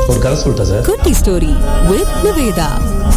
ஒரு கதை சொல்லிட்டா சார் குட்டி ஸ்டோரி வித் நிவேதா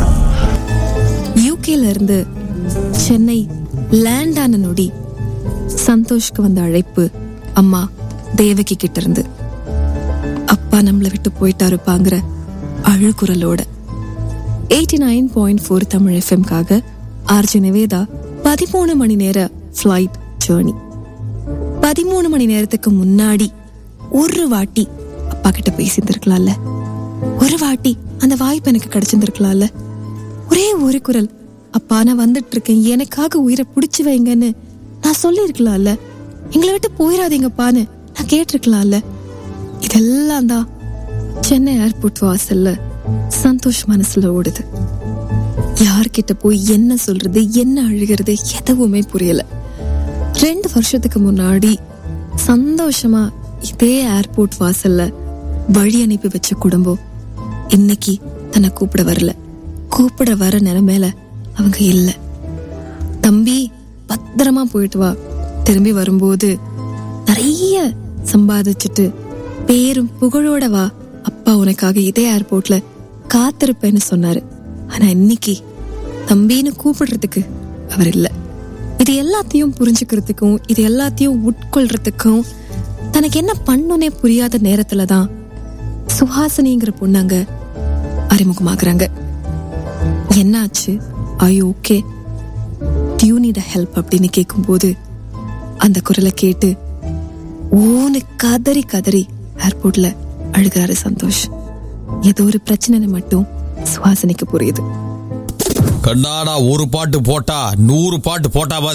யூகேல இருந்து சென்னை லேண்ட் ஆன நொடி சந்தோஷ்க்கு வந்த அழைப்பு அம்மா தேவகி கிட்ட இருந்து அப்பா நம்மள விட்டு போயிட்டாருப்பாங்கிற அழுகுரலோட eighty nine point four Tamil எஃப்எம்காக ஆர்ஜி நிவேதா பதிமூணு மணி நேர ஃப்ளைட் ஜேர்னி பதிமூணு மணி நேரத்துக்கு முன்னாடி ஒரு வாட்டி அப்பா கிட்ட பேசியிருந்திருக்கலாம்ல ஒரு வாட்டி அந்த வாய்ப்பு எனக்கு கிடைச்சிருந்திருக்கலாம்ல ஒரே ஒரு குரல் அப்பா நான் வந்துட்டு இருக்கேன் எனக்காக உயிரை பிடிச்சு வைங்கன்னு நான் சொல்லியிருக்கலாம்ல எங்களை விட்டு போயிடாதீங்கப்பான்னு நான் கேட்டிருக்கலாம்ல இதெல்லாம் தான் சென்னை ஏர்போர்ட் வாசல்ல சந்தோஷ் மனசுல ஓடுது யார்கிட்ட போய் என்ன சொல்றது என்ன அழுகிறது எதுவுமே புரியல ரெண்டு வருஷத்துக்கு முன்னாடி சந்தோஷமா இதே ஏர்போர்ட் வாசல்ல வழி அனுப்பி வச்ச குடும்பம் இன்னைக்கு தன்னை கூப்பிட வரல கூப்பிட வர நிலைமையில அவங்க இல்ல தம்பி பத்திரமா போயிட்டு வா திரும்பி வரும்போது நிறைய சம்பாதிச்சுட்டு பேரும் புகழோட வா அப்பா உனக்காக இதே ஏர்போர்ட்ல காத்திருப்பேன்னு சொன்னாரு ஆனா இன்னைக்கு தம்பின்னு கூப்பிடுறதுக்கு அவர் இல்ல இது எல்லாத்தையும் புரிஞ்சுக்கிறதுக்கும் இது எல்லாத்தையும் உட்கொள்றதுக்கும் தனக்கு என்ன பண்ணுனே புரியாத நேரத்துல தான் சுஹாசினிங்கிற பொண்ணாங்க அறிமுகமாகறாங்க என்னாச்சு I okay do you need help அப்படின்னு கேட்கும்போது அந்த குரலை கேட்டு ஓன்னு கதறி கதறி ஏர்போர்ட்ல அழுகிறாரு சந்தோஷ் ஏதோ ஒரு பிரச்சனை மட்டும் சுஹாசினிக்கு புரியுது கண்ணாடா ஒரு பாட்டு போட்டா நூறு பாட்டு போட்டா